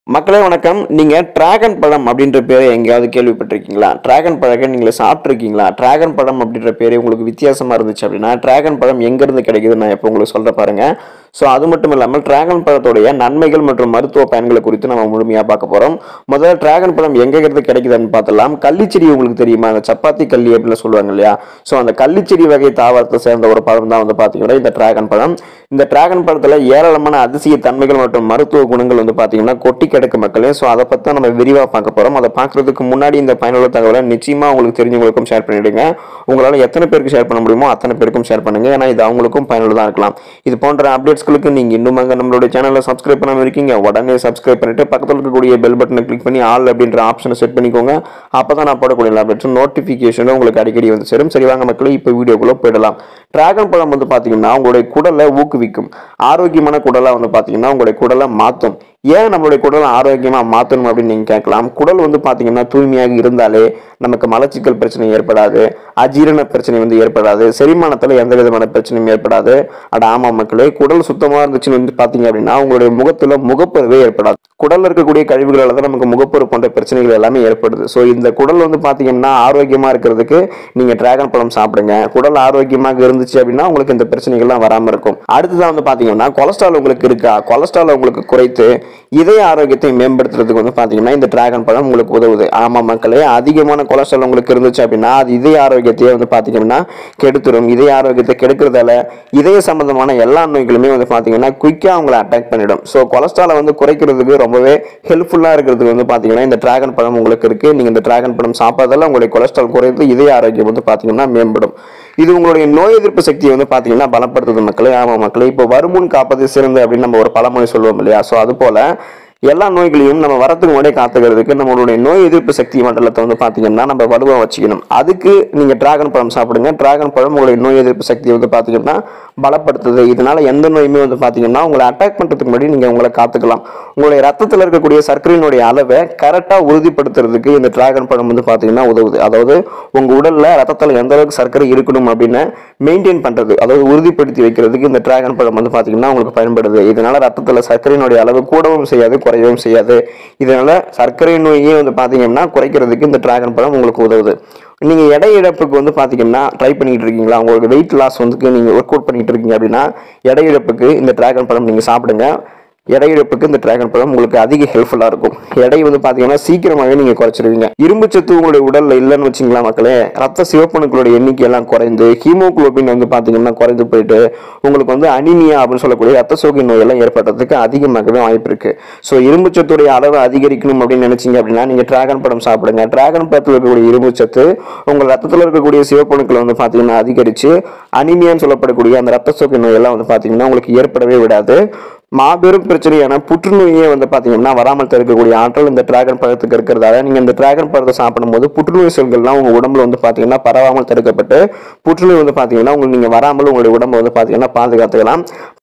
மக்களே வணக்கம் நீங்க டிராகன் பழம் அப்படின்ற பேரை எங்கேயாவது கேள்விப்பட்டிருக்கீங்களா டிராகன் பழம் நீங்க சாப்பிட்ருக்கீங்களா டிராகன் பழம் அப்படின்ற பேரே உங்களுக்கு வித்தியாசமா இருந்துச்சு அப்படின்னா டிராகன் பழம் எங்க இருந்து கிடைக்குதுன்னு நான் இப்போ உங்களுக்கு சொல்ற பாருங்க ஸோ அது மட்டும் இல்லாமல் டிராகன் பழத்துடைய நன்மைகள் மற்றும் மருத்துவ பயன்களை குறித்து நம்ம முழுமையாக பார்க்க போறோம் முதல்ல டிராகன் பழம் எங்க இருந்து கிடைக்குதுன்னு பார்த்தலாம் கள்ளிச்செடி உங்களுக்கு தெரியுமா அந்த சப்பாத்தி கள்ளி அப்படின்னு சொல்லுவாங்க இல்லையா ஸோ அந்த கள்ளிச்செடி வகை தாவரத்தை சேர்ந்த ஒரு பழம் தான் வந்து பார்த்தீங்கன்னா இந்த டிராகன் பழம் இந்த டிராகன் பழத்தில் ஏராளமான அதிசய தன்மைகள் மற்றும் மருத்துவ குணங்கள் வந்து பார்த்தீங்கன்னா கொட்டி கிடக்கு மக்களே ஸோ அதை பற்றி நம்ம விரிவாக பார்க்க போகிறோம் அதை பார்க்கறதுக்கு முன்னாடி இந்த பயனுள்ள தகவலை நிச்சயமாக உங்களுக்கு தெரிஞ்சவங்களுக்கும் ஷேர் பண்ணிவிடுங்க உங்களால் எத்தனை பேருக்கு ஷேர் பண்ண முடியுமோ அத்தனை பேருக்கும் ஷேர் பண்ணுங்க ஏன்னா இது அவங்களுக்கும் பயனுள்ளதாக இருக்கலாம் இது போன்ற அப்டேட்ஸ்களுக்கு நீங்கள் இன்னும் அங்கே நம்மளுடைய சேனலை சப்ஸ்கிரைப் பண்ணாமல் இருக்கீங்க உடனே சப்ஸ்கிரைப் பண்ணிட்டு பக்கத்தில் இருக்கக்கூடிய பெல் பட்டனை கிளிக் பண்ணி ஆல் அப்படின்ற ஆப்ஷனை செட் பண்ணிக்கோங்க அப்போ தான் நான் போடக்கூடிய அப்டேட்ஸும் நோட்டிஃபிகேஷனும் உங்களுக்கு அடிக்கடி வந்து சேரும் சரி வாங்க மக்களே இப்போ வீடியோக்குள்ளே போயிடலாம் டிராகன் பழம் வந்து பார்த்தீங்கன்னா உங்களுடைய குடலை ஊக்குவிக்கும் ஆரோக்கியமான குடலாக வந்து பார்த்தீங்கன்னா உங்களுடைய குடலை மாற்றும் ஏன் நம்மளுடைய குடலை ஆரோக்கியமாக மாற்றணும் அப்படின்னு நீங்கள் கேட்கலாம் குடல் வந்து பார்த்தீங்கன்னா தூய்மையாக இருந்தாலே நமக்கு மலச்சிக்கல் பிரச்சனை ஏற்படாது அஜீரண பிரச்சனை வந்து ஏற்படாது செரிமானத்தில் எந்த விதமான பிரச்சனையும் ஏற்படாது அட ஆமா மக்களே குடல் சுத்தமாக இருந்துச்சுன்னு வந்து பார்த்தீங்க அப்படின்னா உங்களுடைய முகத்தில் முகப்பருவே ஏற்படாது குடல்ல இருக்கக்கூடிய கழிவுகளால் தான் நமக்கு முகப்பரு போன்ற பிரச்சனைகள் எல்லாமே ஏற்படுது ஸோ இந்த குடல் வந்து பார்த்தீங்கன்னா ஆரோக்கியமாக இருக்கிறதுக்கு நீங்கள் டிராகன் பழம் சாப்பிடுங்க குடல் ஆரோக்கியமாக இருந்துச்சு அப்படின்னா உங்களுக்கு இந்த பிரச்சனைகள்லாம் வராமல் இருக்கும் அடுத்ததான் வந்து பார்த்தீங்கன்னா கொலஸ்ட்ரால் உங்களுக்கு இருக்கா கொலஸ்ட்ரால் உங்களுக்கு குறைத்து இதய ஆரோக்கியத்தை மேம்படுத்துறதுக்கு வந்து பார்த்தீங்கன்னா இந்த டிராகன் பழம் உங்களுக்கு உதவுது ஆமா மக்களே அதிகமான கொலஸ்ட்ரால் உங்களுக்கு இருந்துச்சு அப்படின்னா அது இதய ஆரோக்கியத்தையே வந்து பார்த்தீங்கன்னா கெடுத்துரும் இதய ஆரோக்கியத்தை கெடுக்கிறதால இதய சம்பந்தமான எல்லா நோய்களுமே வந்து பார்த்தீங்கன்னா குயிக்காக உங்களை அட்டாக் பண்ணிடும் ஸோ கொலஸ்ட்ராலை வந்து குறைக்கிறதுக்கு ரொம்பவே ஹெல்ப்ஃபுல்லாக இருக்கிறதுக்கு வந்து பார்த்தீங்கன்னா இந்த டிராகன் பழம் உங்களுக்கு இருக்குது நீங்கள் இந்த டிராகன் பழம் சாப்பிட்றதால உங்களுடைய கொலஸ்ட்ரால் குறைந்து இதய ஆரோக்கியம் வந்து பார்த்தீங்கன்னா மேம்படும் இது உங்களுடைய நோய் எதிர்ப்பு சக்தியை வந்து பார்த்தீங்கன்னா பலப்படுத்துது மக்களே ஆமாம் மக்களே இப்போ வருமுன் காப்பது சிறந்து அப்படின்னு நம்ம ஒரு பழமொழி சொல்லுவோம் இல்லையா ஸோ அது போல எல்லா நோய்களையும் நம்ம வரத்துக்கு முன்னாடியே காத்துக்கிறதுக்கு நம்மளுடைய நோய் எதிர்ப்பு சக்தி மண்டலத்தை வந்து பார்த்தீங்கன்னா நம்ம வலுவாக வச்சுக்கணும் அதுக்கு நீங்கள் டிராகன் பழம் சாப்பிடுங்க டிராகன் பழம் உங்களுடைய நோய் எதிர்ப்பு சக்தியை வந்து பார்த்தீங்கன்னா பலப்படுத்துது இதனால எந்த நோயுமே வந்து பார்த்தீங்கன்னா உங்களை அட்டாக் பண்ணுறதுக்கு முன்னாடி நீங்கள் உங்களை காத்துக்கலாம் உங்களுடைய ரத்தத்தில் இருக்கக்கூடிய சர்க்கரையினுடைய அளவை கரெக்டாக உறுதிப்படுத்துறதுக்கு இந்த டிராகன் பழம் வந்து பார்த்தீங்கன்னா உதவுது அதாவது உங்கள் உடலில் ரத்தத்தில் எந்த அளவுக்கு சர்க்கரை இருக்கணும் அப்படின்னு மெயின்டைன் பண்ணுறது அதாவது உறுதிப்படுத்தி வைக்கிறதுக்கு இந்த டிராகன் பழம் வந்து பார்த்தீங்கன்னா உங்களுக்கு பயன்படுது இதனால ரத்தத்தில் சர்க்கரையினுடைய அளவு கூடவும் செய்யாது குறையவும் செய்யாது இதனால சர்க்கரை நோயே வந்து பார்த்தீங்கன்னா குறைக்கிறதுக்கு இந்த டிராகன் பழம் உங்களுக்கு உதவுது நீங்க எடை இழப்புக்கு வந்து பாத்தீங்கன்னா ட்ரை பண்ணிட்டு இருக்கீங்களா உங்களுக்கு வெயிட் லாஸ் வந்து நீங்க ஒர்க் அவுட் பண்ணிட்டு இருக்கீங்க அப்படின்னா எடை இழப்புக்கு இந்த டிராகன் பழம் நீங்க சாப்பிடுங்க எடை இழப்புக்கு இந்த டிராகன் பழம் உங்களுக்கு அதிக ஹெல்ப்ஃபுல்லாக இருக்கும் எடை வந்து பார்த்தீங்கன்னா சீக்கிரமாகவே நீங்கள் குறைச்சிருவீங்க இரும்பு சத்து உங்களுடைய உடலில் இல்லைன்னு வச்சுங்களா மக்களே ரத்த சிவப்பணுக்களுடைய எண்ணிக்கை எல்லாம் குறைந்து ஹீமோகுளோபின் வந்து பார்த்தீங்கன்னா குறைந்து போயிட்டு உங்களுக்கு வந்து அனிமியா அப்படின்னு சொல்லக்கூடிய ரத்த சோகை நோயெல்லாம் ஏற்படுறதுக்கு அதிகமாகவே வாய்ப்பு இருக்கு ஸோ இரும்பு சத்துடைய அளவு அதிகரிக்கணும் அப்படின்னு நினைச்சீங்க அப்படின்னா நீங்கள் டிராகன் பழம் சாப்பிடுங்க டிராகன் பழத்தில் இருக்கக்கூடிய இரும்பு சத்து உங்கள் ரத்தத்தில் இருக்கக்கூடிய சிவப்பணுக்களை வந்து பார்த்தீங்கன்னா அதிகரித்து அனிமியான்னு சொல்லப்படக்கூடிய அந்த ரத்த சோகை நோயெல்லாம் வந்து பார்த்தீங்கன்னா உங்களுக்கு ஏற்படவே விடாது மாபெரும் பிரச்சனையான புற்றுநோயே வந்து பார்த்தீங்கன்னா வராமல் தடுக்கக்கூடிய ஆற்றல் இந்த டிராகன் பழத்துக்கு இருக்கிறதால நீங்கள் இந்த டிராகன் பழத்தை சாப்பிடும்போது புற்றுநோய் செல்கள்லாம் உங்கள் உடம்புல வந்து பார்த்தீங்கன்னா பரவாமல் தடுக்கப்பட்டு புற்றுநோய் வந்து பார்த்தீங்கன்னா உங்களுக்கு நீங்கள் வராமல் உங்களுடைய உடம்பை வந்து பார்த்தீங்கன்னா பாதுகாத்துக்கலாம்